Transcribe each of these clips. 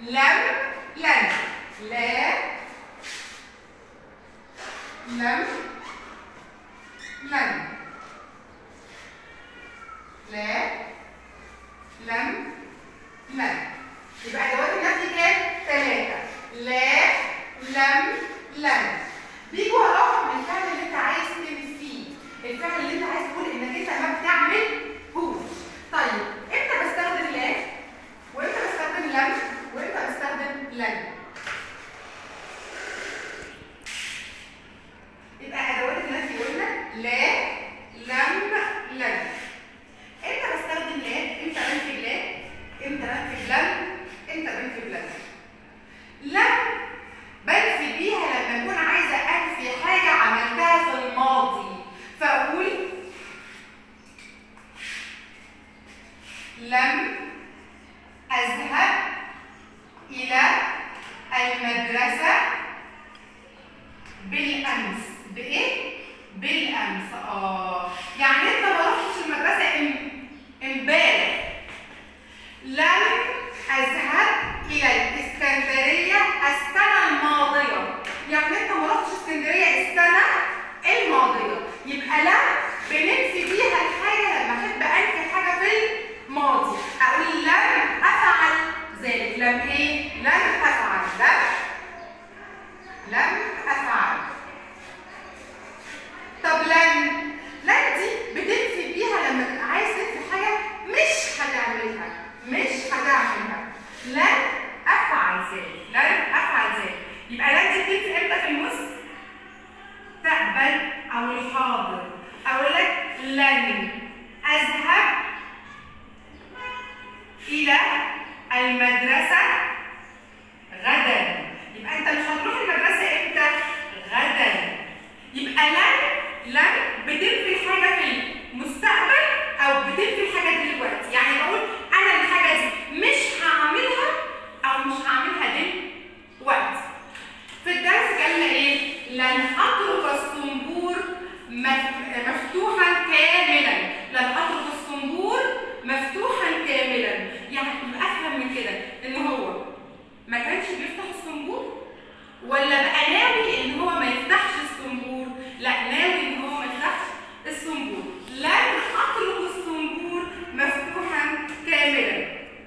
لم لن لا لم لن لا لم لن يبقى ادوات النفي كام؟ ثلاثة لا لم لن بيجوا وراهم الفعل اللي انت عايز تنفيه الفعل اللي انت عايز تقول انك انت ما بتعملهوش طيب امتى بستخدم لا وامتى بستخدم لم وامتى بستخدم لن يبقى ادوات النفي قلنا لا لم لن امتى بستخدم لا امتى بنفي لا امتى بنفي لن امتى بنفي لن لن بنفي بيها لما اكون عايزه انفي حاجه عملتها في الماضي فاقول لم اذهب الى المدرسه بالامس بايه بالامس اه يعني انت ما رحتش المدرسه ام- امبارح لم اذهب الى الاسكندريه السنه الماضيه يعني انت ما رحتش اسكندريه السنه الماضيه يبقى لم بننفي بيها الحاجه لما احب انفي حاجه في الماضي اقول لم افعل ذلك لم ايه لم افعل لم لم افعل طب لن لن دي بتنفي بيها لما تبقى عايز تنفي حاجه مش هتعملها مش هتعملها لن افعل ذلك لن افعل ذلك يبقى لن دي بتنفي امتى في المستقبل او الحاضر اقول لك لن اذهب الى المدرسه غدا يبقى انت مش هتروح المدرسه امتى غدا يبقى لن لن بتنفي الحاجه في المستقبل او بتنفي الحاجه دلوقتي يعني بقول انا الحاجه دي مش هعملها او مش هعملها دلوقتي في الدرس قالنا ايه لن اترك الصنبور مف- مفتوحا كاملا لن اترك الصنبور مفتوحا كاملا يعني يبقى افهم من كده ان هو ما كانش بيفتح الصنبور ولا بقى ناوي ان هو ما يفتحش الصنبور لا ناوي ان هو ما يفتحش الصنبور لن اترك الصنبور مفتوحا كاملا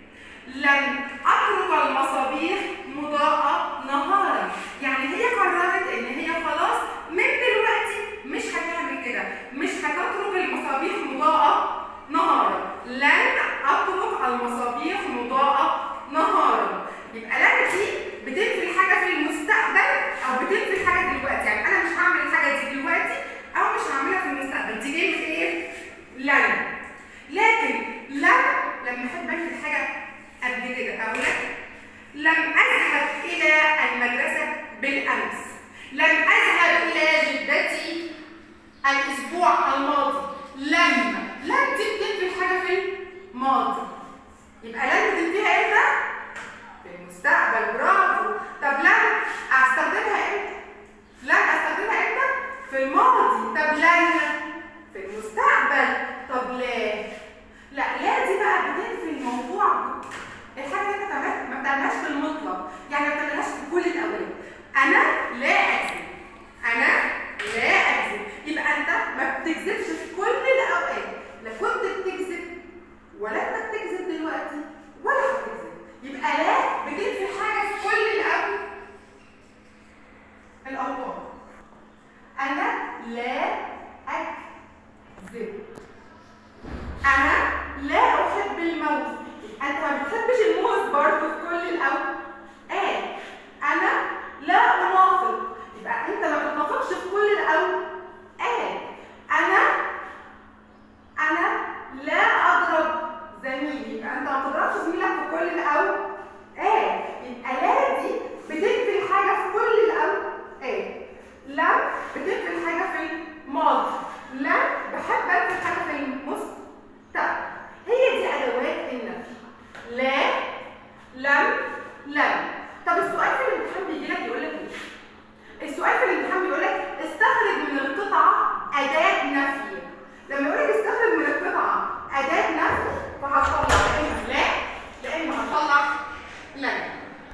لن اترك المصابيح مضاءة نهارا يعني هي قررت ان هي خلاص من دلوقتي مش هتعمل كده مش هتترك المصابيح مضاءة نهارا لن اترك المصابيح مضاءة نهارا يبقى لن دي بتنفي الحاجة في المستقبل او بتنفي الحاجة دلوقتي يعني انا مش هعمل الحاجة دي دلوقتي او مش هعملها في المستقبل دي كلمة ايه؟ لن لكن لن لما احب انفي الحاجة قبل كده اقول لك لم اذهب الى المدرسه بالامس لم اذهب الى جدتي الاسبوع الماضي لم لم دي بتنفي الحاجه في الماضي يبقى لم بتنفيها امتى في المستقبل برافو طب لم استخدمها امتى لن استخدمها امتى في الماضي طب لن في المستقبل طب لا لا لا دي بقى بتنفي الموضوع الحاجه اللي انت بتعملها ما بتعملهاش في المطلق يعني ما بتعملهاش في كل الاوقات انا لا اكذب انا لا اكذب يبقى انت ما بتكذبش في كل الاوقات لا كنت بتكذب ولا انت بتكذب دلوقتي ولا هتكذب يبقى لا بتنفي حاجه في كل الاوقات الاوقات انا لا اكذب انا لا احب الموز انت ما بتحبش الموز برضه في كل الاوقات انا لا انافق يبقى انت ما بتنافقش في كل الاوقات انا انا لا اضرب زميلي يبقى انت ما تضربش زميلك في كل الاوقات يبقى لا دي بتنفي الحاجه في كل الاوقات لا بتنفي الحاجه في الماضي لا بحب انفي الحاجه في المستقبل هي دي ادوات النفي لا لم لم طب السؤال في الامتحان بيجي لك يقول لك ايه السؤال في الامتحان بيقول لك استخرج من القطعه اداه نفي لما يقول لك استخرج من القطعه اداه نفي فهتطلع يا اما لا يا اما هتطلع لن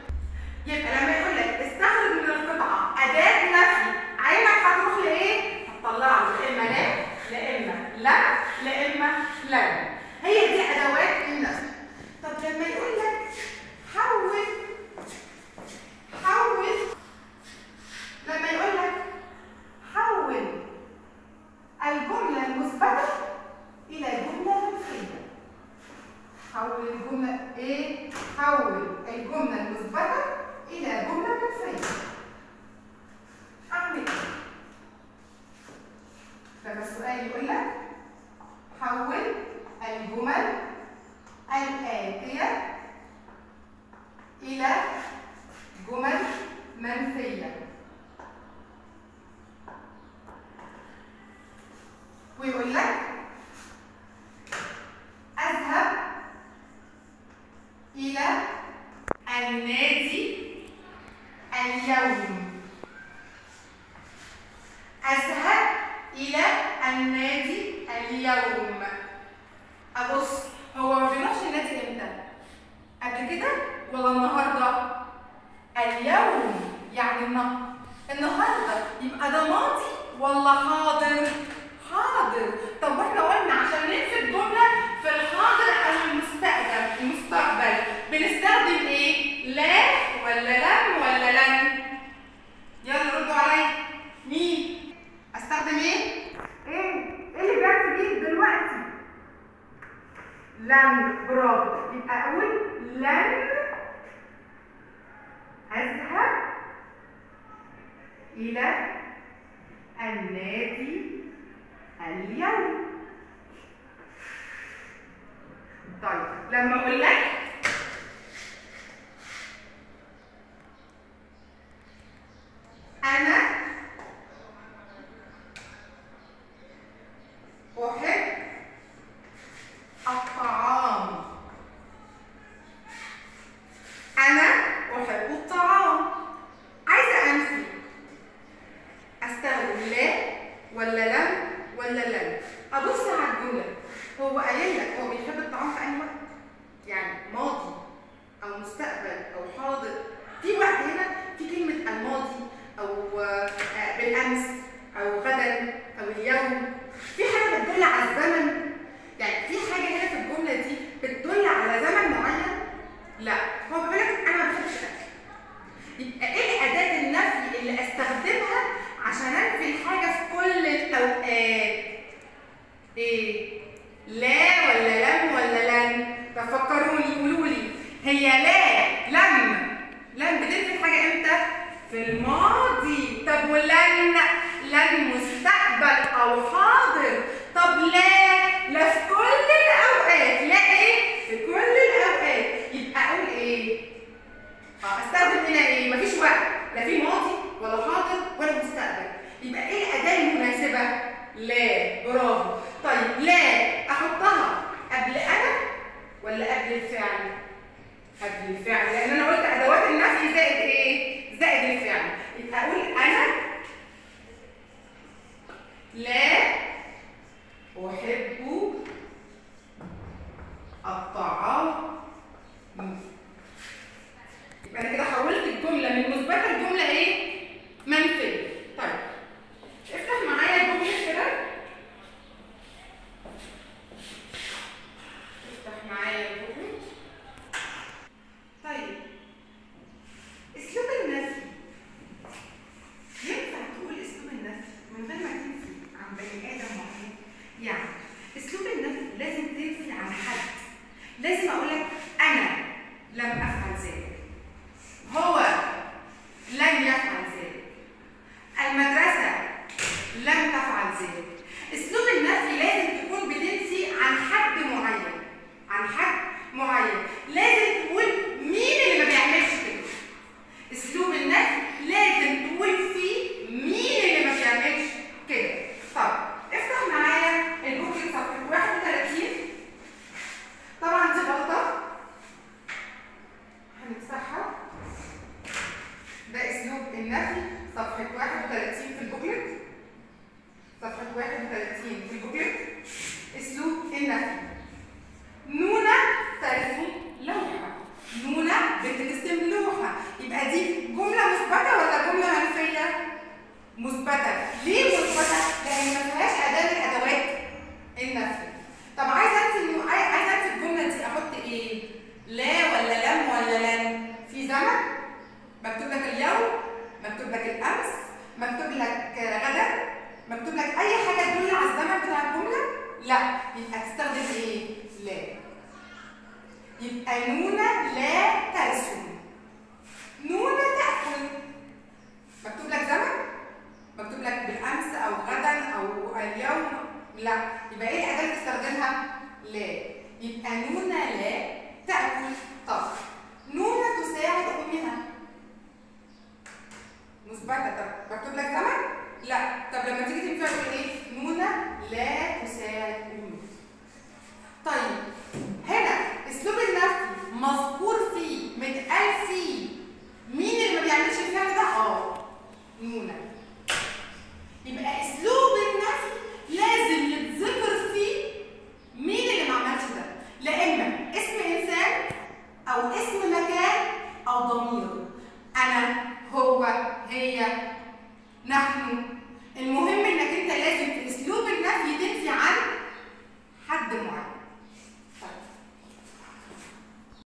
يبقى لما يقول لك استخرج من القطعه اداه نفي عينك هتروح لايه؟ هتطلع له لا اما لا لا اما لا لا اما لا هي دي ادوات النفي طب لما يقول لك حول حول لما يقول لك حول الجملة المثبتة إلى جملة منفية حول الجملة إيه؟ حول الجملة المثبتة إلى جملة منفية أعمل إيه؟ لما السؤال يقول لك حول الجمل الآتية إلى جمل منفية ويقول لك أذهب إلى النادي اليوم أذهب إلى النادي اليوم أبص هو ما بيروحش النادي إمتى؟ قبل كده ولا النهارده؟ اليوم يعني النهارده النهارده يبقى ده ماضي ولا حاضر؟ حاضر طب واحنا قلنا عشان ننفي الجمله في الحاضر او المستقبل المستقبل بنستخدم ايه؟ لا ولا لم ولا لن؟ يلا ردوا عليا مين؟ استخدم ايه؟ ايه؟ ايه اللي جت في جيب دلوقتي؟ لن برافو يبقى اقول لن اذهب الى النادي اليوم طيب لما اقول لك انا احب الطعام انا احب الطعام عايزه انفي استخدم لا ولا لم ولا لن ابص على الجمله هو قايل لك هو بيحب الطعام في اي وقت يعني ماضي او مستقبل او حاضر في وقت هنا في كلمه الماضي او آه، بالامس او غدا او اليوم في حاجه بتدل على الزمن يعني في حاجه هنا في الجمله دي بتدل على زمن معين لا هو بيقول لك انا ما بحبش الاكل يبقى ايه اداه النفي اللي استخدمها عشان انفي الحاجه في كل الاوقات ايه لا ولا لم ولا لن تفكروني قولوا لي هي لا لم لن بتنفي الحاجه امتى في الماضي طب ولن لن مستقبل او حاضر طب لا لا في كل الاوقات لا ايه في كل الاوقات يبقى اقول ايه اه استخدم هنا ايه مفيش وقت لا في ماضي ولا حاضر ولا مستقبل يبقى ايه الاداه المناسبه لا برافو طيب لا احطها قبل انا ولا قبل الفعل قبل الفعل لان انا قلت ادوات النفي زائد ايه زائد الفعل يبقى اقول انا لا احب الطعام يبقى انا كده حولت الجمله من مثبته لجمله ايه منفيه طيب افتح معايا الجمله كده افتح معايا الجمله طيب اسلوب النفي ينفع تقول اسلوب النفي من غير ما تنفي عن بني ادم معين يعني اسلوب النفي لازم تنفي عن حد لازم اقول لك انا لم افعل ذلك هو لن يفعل ذلك المدرسة لم تفعل ذلك اسلوب النفي لازم تكون بتنفي عن حد معين عن حد معين لازم تقول مين اللي ما بيعملش كده اسلوب النفي لازم تقول فيه مين اللي ما بيعملش كده طب افتح معايا البوكلت صفحة 31 طبعا دي غلطة هنمسحها ده اسلوب النفي صفحة 31 في البوكلت صفحة 31 في البوكلت اسلوب النفي نونة ترسم لوحة نونة بترسم لوحة يبقى دي اسم